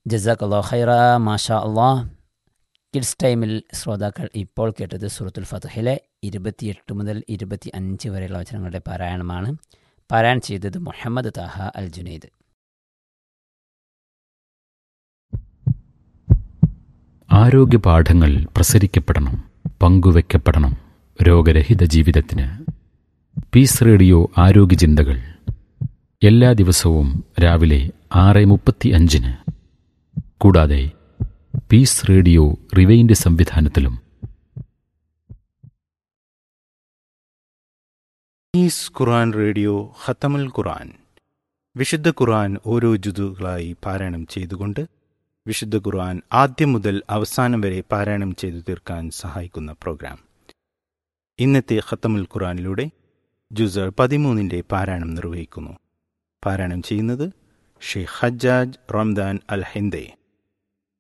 ജസാഖ് അള്ളാഹ് ഖൈറ മാഷാ അള്ളാഹ് കിഡ്സ് ടൈമിൽ ശ്രോതാക്കൾ ഇപ്പോൾ കേട്ടത് സൂറത്തുൽ ഫതഹിലെ ഇരുപത്തിയെട്ട് മുതൽ ഇരുപത്തി അഞ്ച് വരെയുള്ള വചനങ്ങളുടെ പാരായണമാണ് പാരായണം ചെയ്തത് മുഹമ്മദ് താഹ അൽ ജുനൈദ് ആരോഗ്യ പാഠങ്ങൾ പ്രസരിക്കപ്പെടണം പങ്കുവെക്കപ്പെടണം രോഗരഹിത ജീവിതത്തിന് പീസ് റേഡിയോ ആരോഗ്യ ചിന്തകൾ എല്ലാ ദിവസവും രാവിലെ ആറ് മുപ്പത്തി അഞ്ചിന് കൂടാതെ പീസ് റേഡിയോ റിവൈൻഡ് സംവിധാനത്തിലും ഈസ് ഖുർആൻ റേഡിയോ ഖത്തമുൽ ഖുർആൻ വിശുദ്ധ ഖുർആൻ ഓരോ ജുതുകളായി പാരായണം ചെയ്തുകൊണ്ട് വിശുദ്ധ ഖുർആൻ ആദ്യം മുതൽ അവസാനം വരെ പാരായണം ചെയ്തു തീർക്കാൻ സഹായിക്കുന്ന പ്രോഗ്രാം ഇന്നത്തെ ഖത്തമുൽ ഖുർആനിലൂടെ ജുസർ പതിമൂന്നിൻ്റെ പാരായണം നിർവഹിക്കുന്നു പാരായണം ചെയ്യുന്നത് ഷെയ്ഖ് ഹജ്ജാജ് റംദാൻ അൽ ഹിന്ദേ